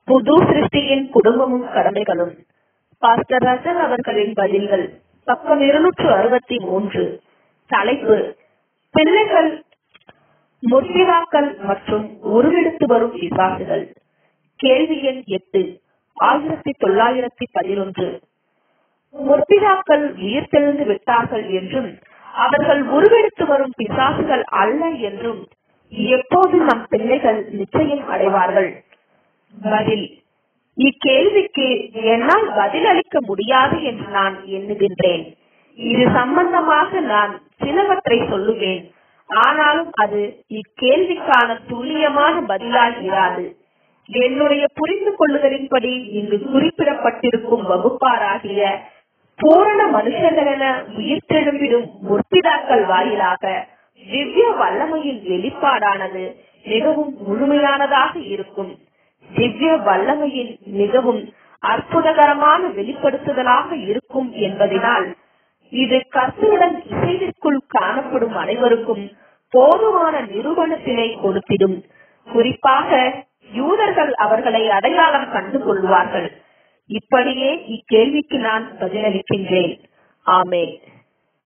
புது சிருஷ்டியின் குடும்பமும் கடமைகளும் pastor Russell அவர்களின் பதில்கள் பக்கம் இருநூற்று அறுபத்தி மூன்று தலைப்பு பிள்ளைகள் முற்பிதாக்கள் மற்றும் உருவெடுத்து வரும் பிசாசுகள் கேள்வி எண் எட்டு ஆயிரத்தி தொள்ளாயிரத்தி பதினொன்று முற்பிதாக்கள் உயிர்த்தெழுந்து விட்டார்கள் என்றும் அவர்கள் உருவெடுத்து வரும் பிசாசுகள் அல்ல என்றும் எப்போது நம் பிள்ளைகள் நிச்சயம் அடைவார்கள் பதில் இக்கேள்விக்கு என்னால் பதிலளிக்க முடியாது என்று நான் எண்ணுகின்றேன் இது சம்பந்தமாக நான் சிலவற்றை சொல்லுவேன் ஆனாலும் அது இக்கேள்விக்கான துல்லியமான பதிலாக இராது என்னுடைய புரிந்து கொள்ளுதலின்படி இங்கு குறிப்பிடப்பட்டிருக்கும் வகுப்பாராகிய பூரண மனுஷர்களென உயிர்த்தெழும்பிடும் முற்பிதாக்கள் வாயிலாக திவ்ய வல்லமையின் வெளிப்பாடானது மிகவும் முழுமையானதாக இருக்கும் திவ்ய வல்லமையின் மிகவும் அற்புதகரமான வெளிப்படுத்துதலாக இருக்கும் என்பதனால் இது கர்த்தருடன் இசைவிற்குள் காணப்படும் அனைவருக்கும் போதுமான நிறுவனத்தினை கொடுத்திடும் குறிப்பாக யூதர்கள் அவர்களை அடையாளம் கண்டு கொள்வார்கள் இப்படியே இக்கேள்விக்கு நான் பதிலளிக்கின்றேன் ஆமேன்